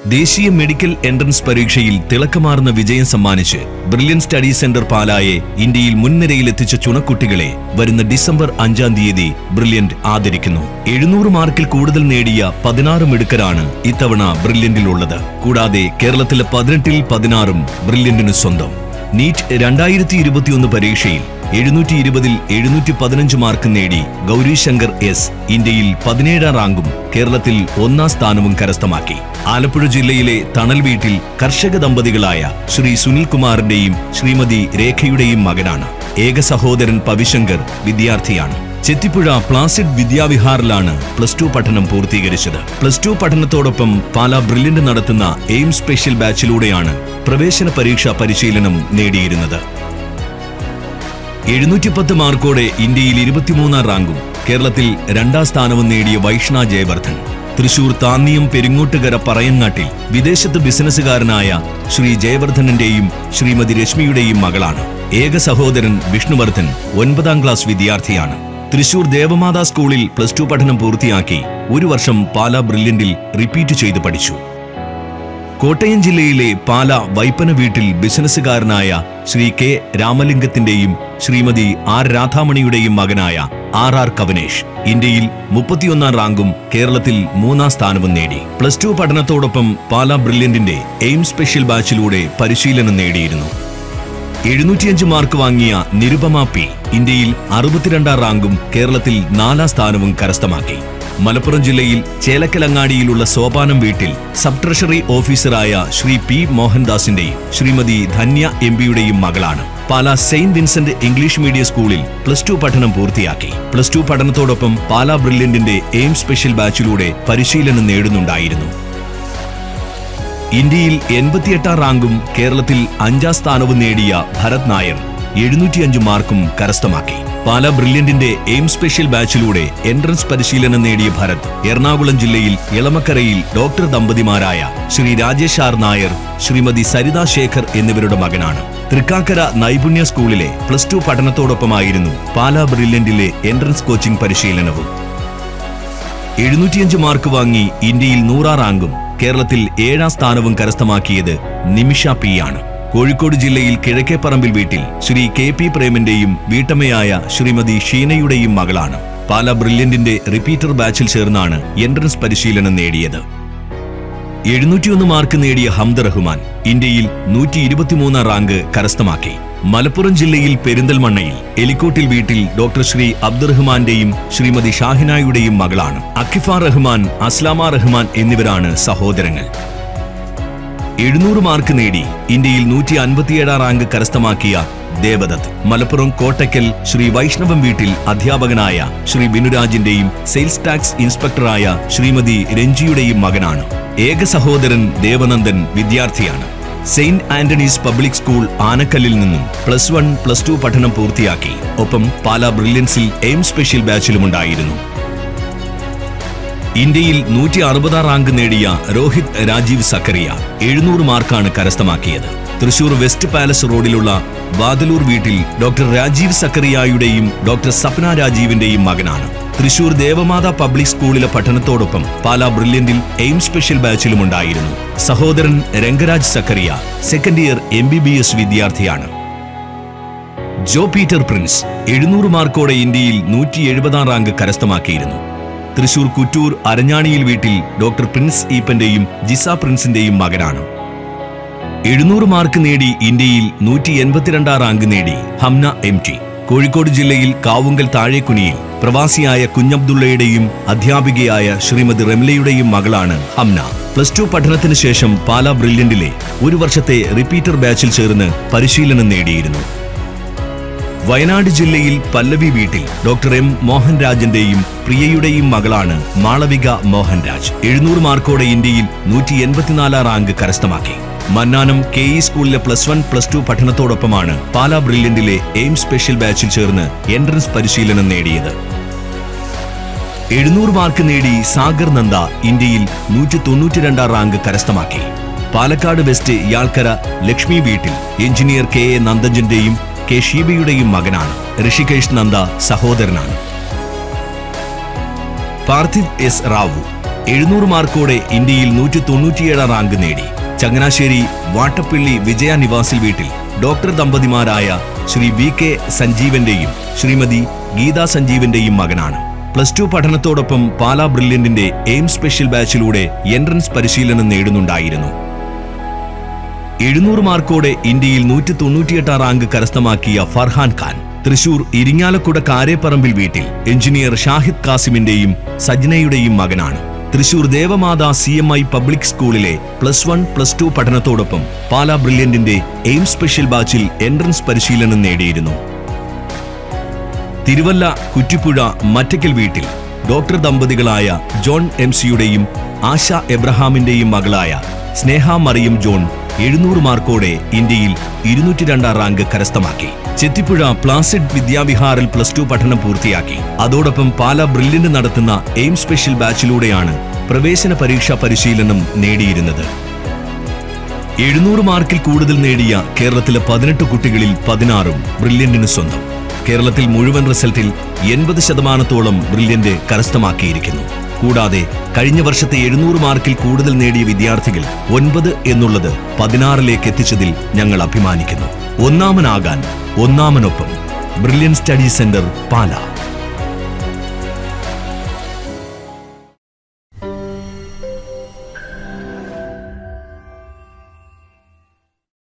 ദേശീയ medical entrance പരീക്ഷയിൽ തിളക്കമാർന്ന വിജയം സമ്മാനിച്ച് ബ്രില്യൻ സ്റ്റഡി സെന്റർ പാലായെ ഇന്ത്യയിൽ മുൻനിരയിലെത്തിച്ച ചുണക്കുട്ടികളെ വരുന്ന ഡിസംബർ അഞ്ചാം തീയതി ബ്രില്യന്റ് ആദരിക്കുന്നു എഴുന്നൂറ് മാർക്കിൽ കൂടുതൽ നേടിയ പതിനാറ് മിടുക്കരാണ് ഇത്തവണ ബ്രില്യന്റിലുള്ളത് കൂടാതെ കേരളത്തിലെ പതിനെട്ടിൽ പതിനാറും ബ്രില്യന്റിന് സ്വന്തം നീറ്റ് രണ്ടായിരത്തി ഇരുപത്തിയൊന്ന് പരീക്ഷയിൽ എഴുന്നൂറ്റി ഇരുപതിൽ എഴുന്നൂറ്റി പതിനഞ്ച് മാർക്ക് നേടി ഗൗരി ശങ്കർ എസ് ഇന്ത്യയിൽ പതിനേഴാം റാങ്കും കേരളത്തിൽ ഒന്നാം സ്ഥാനവും കരസ്ഥമാക്കി ആലപ്പുഴ ജില്ലയിലെ തണൽ വീട്ടിൽ കർഷക ദമ്പതികളായ ശ്രീ സുനിൽകുമാറിന്റെയും ശ്രീമതി രേഖയുടെയും മകനാണ് ഏക സഹോദരൻ പവിശങ്കർ വിദ്യാർത്ഥിയാണ് ചെത്തിപ്പുഴ പ്ലാസിഡ് വിദ്യാവിഹാറിലാണ് പ്ലസ് ടു പഠനം പൂർത്തീകരിച്ചത് പ്ലസ് ടു പഠനത്തോടൊപ്പം പാലാ ബ്രില്യന്റ് നടത്തുന്ന എയിം സ്പെഷ്യൽ ബാച്ചിലൂടെയാണ് പ്രവേശന പരീക്ഷാ പരിശീലനം നേടിയിരുന്നത് എഴുന്നൂറ്റി പത്ത് മാർക്കോടെ ഇന്ത്യയിൽ ഇരുപത്തിമൂന്നാം റാങ്കും കേരളത്തിൽ രണ്ടാം സ്ഥാനവും നേടിയ വൈഷ്ണ ജയവർദ്ധൻ തൃശൂർ താന്നിയം പെരിങ്ങോട്ടുകര പറയങ്ങാട്ടിൽ വിദേശത്ത് ബിസിനസ്സുകാരനായ ശ്രീ ജയവർദ്ധനന്റെയും ശ്രീമതി രശ്മിയുടെയും മകളാണ് ഏക സഹോദരൻ വിഷ്ണുവർദ്ധൻ ഒൻപതാം ക്ലാസ് വിദ്യാർത്ഥിയാണ് തൃശൂർ ദേവമാതാ സ്കൂളിൽ പ്ലസ് ടു പഠനം പൂർത്തിയാക്കി ഒരു വർഷം പാലാ ബ്രില്യന്റിൽ റിപ്പീറ്റ് ചെയ്ത് പഠിച്ചു കോട്ടയം ജില്ലയിലെ പാല വൈപ്പന വീട്ടിൽ ബിസിനസ്സുകാരനായ ശ്രീ കെ രാമലിംഗത്തിന്റെയും ശ്രീമതി ആർ രാധാമണിയുടെയും മകനായ ആർ ആർ കവനേഷ് ഇന്ത്യയിൽ മുപ്പത്തിയൊന്നാം റാങ്കും കേരളത്തിൽ മൂന്നാം സ്ഥാനവും നേടി പ്ലസ് ടു പഠനത്തോടൊപ്പം പാല ബ്രില്യന്റിന്റെ എയിം സ്പെഷ്യൽ ബാച്ചിലൂടെ പരിശീലനം നേടിയിരുന്നു എഴുന്നൂറ്റിയഞ്ച് മാർക്ക് വാങ്ങിയ നിരുപമ പി ഇന്ത്യയിൽ അറുപത്തിരണ്ടാം റാങ്കും കേരളത്തിൽ നാലാം സ്ഥാനവും കരസ്ഥമാക്കി മലപ്പുറം ജില്ലയിൽ ചേലക്കലങ്ങാടിയിലുള്ള സോപാനം വീട്ടിൽ സബ് ട്രഷറി ഓഫീസറായ ശ്രീ പി മോഹൻദാസിന്റെയും ശ്രീമതി ധന്യ എം പിയുടെയും മകളാണ് Pala Saint Vincent English medium സ്കൂളിൽ പ്ലസ് ടു പഠനം പൂർത്തിയാക്കി പ്ലസ് ടു പഠനത്തോടൊപ്പം പാലാ ബ്രില്യന്റിന്റെ എയിം സ്പെഷ്യൽ ബാച്ചിലൂടെ പരിശീലനം നേടുന്നുണ്ടായിരുന്നു ഇന്ത്യയിൽ എൺപത്തിയെട്ടാം റാങ്കും കേരളത്തിൽ അഞ്ചാം സ്ഥാനവും നേടിയ ഭരത് നായർ എഴുന്നൂറ്റിയഞ്ച് മാർക്കും കരസ്ഥമാക്കി പാല ബ്രില്യന്റിന്റെ എയിം സ്പെഷ്യൽ ബാച്ചിലൂടെ എൻട്രൻസ് പരിശീലനം നേടിയ ഭരത് എറണാകുളം ജില്ലയിൽ ഇളമക്കരയിൽ ഡോക്ടർ ദമ്പതിമാരായ ശ്രീ രാജേഷ് ആർ നായർ ശ്രീമതി സരിത ശേഖർ എന്നിവരുടെ മകനാണ് തൃക്കാക്കര നൈപുണ്യ സ്കൂളിലെ പ്ലസ് ടു പഠനത്തോടൊപ്പമായിരുന്നു പാല ബ്രില്യന്റിലെ എൻട്രൻസ് കോച്ചിംഗ് പരിശീലനവും എഴുന്നൂറ്റിയഞ്ച് മാർക്ക് വാങ്ങി ഇന്ത്യയിൽ നൂറാം റാങ്കും കേരളത്തിൽ ഏഴാം സ്ഥാനവും കരസ്ഥമാക്കിയത് നിമിഷ പി ആണ് കോഴിക്കോട് ജില്ലയിൽ കിഴക്കേപ്പറമ്പിൽ വീട്ടിൽ ശ്രീ കെ പി പ്രേമന്റെയും വീട്ടമ്മയായ ശ്രീമതി ഷീനയുടെയും മകളാണ് പാല ബ്രില്യന്റിന്റെ റിപ്പീറ്റർ ബാച്ചിൽ ചേർന്നാണ് എൻട്രൻസ് പരിശീലനം നേടിയത് എഴുന്നൂറ്റിയൊന്ന് മാർക്ക് നേടിയ ഹംദ റഹ്മാൻ ഇന്ത്യയിൽ നൂറ്റി ഇരുപത്തിമൂന്നാം റാങ്ക് കരസ്ഥമാക്കി മലപ്പുറം ജില്ലയിൽ പെരിന്തൽമണ്ണയിൽ എലിക്കോട്ടിൽ വീട്ടിൽ ഡോക്ടർ ശ്രീ അബ്ദുറഹ്മാന്റെയും ശ്രീമതി ഷാഹിനായുടെയും മകളാണ് അക്കിഫ റഹ്മാൻ അസ്ലാമ റഹ്മാൻ എന്നിവരാണ് സഹോദരങ്ങൾ എഴുന്നൂറ് മാർക്ക് നേടി ഇന്ത്യയിൽ നൂറ്റി അൻപത്തിയേഴാം റാങ്ക് കരസ്ഥമാക്കിയ ദേവദത്ത് മലപ്പുറം കോട്ടയ്ക്കൽ ശ്രീ വൈഷ്ണവം വീട്ടിൽ അധ്യാപകനായ ശ്രീ ബിനുരാജിന്റെയും സെയിൽസ് ടാക്സ് ഇൻസ്പെക്ടറായ ശ്രീമതി രഞ്ജിയുടെയും മകനാണ് ഏക സഹോദരൻ ദേവനന്ദൻ വിദ്യാർത്ഥിയാണ് സെയിന്റ് ആന്റണീസ് പബ്ലിക് സ്കൂൾ ആനക്കല്ലിൽ നിന്നും പ്ലസ് വൺ പ്ലസ് ടു പഠനം പൂർത്തിയാക്കി ഒപ്പം പാലാ ബ്രില്യൻസിൽ എയിം സ്പെഷ്യൽ ബാച്ചിലുമുണ്ടായിരുന്നു ഇന്ത്യയിൽ നൂറ്റി അറുപതാം റാങ്ക് നേടിയ രോഹിത് രാജീവ് സക്കറിയ എഴുന്നൂറ് മാർക്കാണ് കരസ്ഥമാക്കിയത് തൃശൂർ വെസ്റ്റ് പാലസ് റോഡിലുള്ള ബാദലൂർ വീട്ടിൽ ഡോക്ടർ രാജീവ് സക്കറിയായുടെയും ഡോക്ടർ സപ്ന രാജീവിന്റെയും മകനാണ് തൃശൂർ ദേവമാത പബ്ലിക് സ്കൂളിലെ പഠനത്തോടൊപ്പം പാലാ ബ്രില്യന്റിൽ എയിം സ്പെഷ്യൽ ബാച്ചിലുമുണ്ടായിരുന്നു സഹോദരൻ Rangaraj Zacharia second year M B B S വിദ്യാർത്ഥിയാണ് ജോ പീറ്റർ പ്രിൻസ് എഴുന്നൂറ് മാർക്കോടെ ഇന്ത്യയിൽ നൂറ്റി എഴുപതാം റാങ്ക് കരസ്ഥമാക്കിയിരുന്നു തൃശൂർ കുറ്റൂർ അരഞ്ഞാണിയിൽ വീട്ടിൽ ഡോക്ടർ പ്രിൻസ് ഈപ്പന്റെയും ജിസ പ്രിൻസിന്റെയും മകനാണ് എഴുന്നൂറ് മാർക്ക് നേടി ഇന്ത്യയിൽ നൂറ്റി എൺപത്തിരണ്ടാം റാങ്ക് നേടി ഹംന എം ടി കോഴിക്കോട് ജില്ലയിൽ കാവുങ്കൽ താഴേക്കുനിയിൽ പ്രവാസിയായ കുഞ്ഞബ്ദുള്ളയുടെയും അധ്യാപികയായ ശ്രീമതി റെംലയുടെയും മകളാണ് ഹംന പ്ലസ് ടു പഠനത്തിന് ശേഷം പാലാ ബ്രില്യന്റിലെ ഒരു വർഷത്തെ റിപ്പീറ്റർ ബാച്ചിൽ ചേർന്ന് പരിശീലനം നേടിയിരുന്നു വയനാട് ജില്ലയിൽ പല്ലവി വീട്ടിൽ ഡോക്ടർ എം മോഹൻരാജിന്റെയും പ്രിയയുടെയും മകളാണ് മാളവിക മോഹൻരാജ് എഴുന്നൂറ് മാർക്കോടെ ഇന്ത്യയിൽ നൂറ്റി എൺപത്തിനാലാം റാങ്ക് കരസ്ഥമാക്കി മന്നാനം കെ ഇ സ്കൂളിലെ പ്ലസ് വൺ പ്ലസ് ടു പഠനത്തോടൊപ്പമാണ് പാലാ ബ്രില്യന്റിലെ എയിം സ്പെഷ്യൽ ബാച്ചിൽ ചേർന്ന് എൻട്രൻസ് പരിശീലനം നേടിയത് എഴുന്നൂറ് മാർക്ക് നേടി സാഗർ നന്ദ ഇന്ത്യയിൽ നൂറ്റി തൊണ്ണൂറ്റിരണ്ടാം റാങ്ക് കരസ്ഥമാക്കി പാലക്കാട് വെസ്റ്റ് യാൾക്കര ലക്ഷ്മി വീട്ടിൽ എഞ്ചിനീയർ കെ എ നന്ദജന്റെയും കെ ഷീബയുടെയും മകനാണ് ഋഷികേഷ് നന്ദ സഹോദരനാണ് പാർത്ഥിവ് എസ് റാവു എഴുന്നൂറ് മാർക്കോടെ ഇന്ത്യയിൽ നൂറ്റി തൊണ്ണൂറ്റിയേഴാം റാങ്ക് നേടി ചങ്ങനാശ്ശേരി വാട്ടപ്പള്ളി വിജയ നിവാസിൽ വീട്ടിൽ ഡോക്ടർ ദമ്പതിമാരായ ശ്രീ വി കെ സഞ്ജീവന്റെയും ശ്രീമതി ഗീതാ സഞ്ജീവന്റെയും മകനാണ് പ്ലസ് ടു പഠനത്തോടൊപ്പം പാലാ ബ്രില്യന്റിന്റെ എയിം സ്പെഷ്യൽ ബാച്ചിലൂടെ എൻട്രൻസ് പരിശീലനം നേടുന്നുണ്ടായിരുന്നു എഴുന്നൂറ് മാർക്കോടെ ഇന്ത്യയിൽ നൂറ്റി തൊണ്ണൂറ്റിയെട്ടാം റാങ്ക് കരസ്ഥമാക്കിയ ഫർഹാൻ ഖാൻ തൃശൂർ ഇരിങ്ങാലക്കുട കാരേപ്പറമ്പിൽ വീട്ടിൽ എഞ്ചിനീയർ ഷാഹിദ് കാസിമിന്റെയും സജ്നയുടെയും മകനാണ് Thrissur Devamatha C M I public സ്കൂളിലെ പ്ലസ് വൺ പ്ലസ് ടു പഠനത്തോടൊപ്പം പാലാ ബ്രില്യന്റിന്റെ എയിം സ്പെഷ്യൽ ബാച്ചിൽ എൻട്രൻസ് പരിശീലനം നേടിയിരുന്നു തിരുവല്ല കുറ്റിപ്പുഴ മറ്റയ്ക്കൽ വീട്ടിൽ ഡോക്ടർ ദമ്പതികളായ ജോൺ എം സിയുടെയും ആശ എബ്രഹാമിന്റെയും മകളായ സ്നേഹ മറിയം ജോൺ എഴുന്നൂറ് മാർക്കോടെ ഇന്ത്യയിൽ ഇരുന്നൂറ്റി രണ്ടാം റാങ്ക് കരസ്ഥമാക്കി ചെത്തിപ്പുഴ പ്ലാസിഡ് വിദ്യാവിഹാറിൽ പ്ലസ് ടു പഠനം പൂർത്തിയാക്കി അതോടൊപ്പം പാല ബ്രില്യന്റ് നടത്തുന്ന എയിം സ്പെഷ്യൽ ബാച്ചിലൂടെയാണ് പ്രവേശന പരീക്ഷാ പരിശീലനം നേടിയിരുന്നത് എഴുന്നൂറ് മാർക്കിൽ കൂടുതൽ നേടിയ കേരളത്തിലെ പതിനെട്ട് കുട്ടികളിൽ പതിനാറും ബ്രില്യന്റിന് സ്വന്തം കേരളത്തിൽ മുഴുവൻ റിസൾട്ടിൽ എൺപത് ശതമാനത്തോളം ബ്രില്യന്റ് കരസ്ഥമാക്കിയിരിക്കുന്നു കൂടാതെ കഴിഞ്ഞ വർഷത്തെ എഴുന്നൂറ് മാർക്കിൽ കൂടുതൽ നേടിയ വിദ്യാർത്ഥികൾ ഒൻപത് എന്നുള്ളത് പതിനാറിലേക്ക് എത്തിച്ചതിൽ ഞങ്ങൾ അഭിമാനിക്കുന്നു ഒന്നാമനാകാൻ ഒന്നാമനൊപ്പം ബ്രില്യൻ സ്റ്റഡി സെന്റർ പാല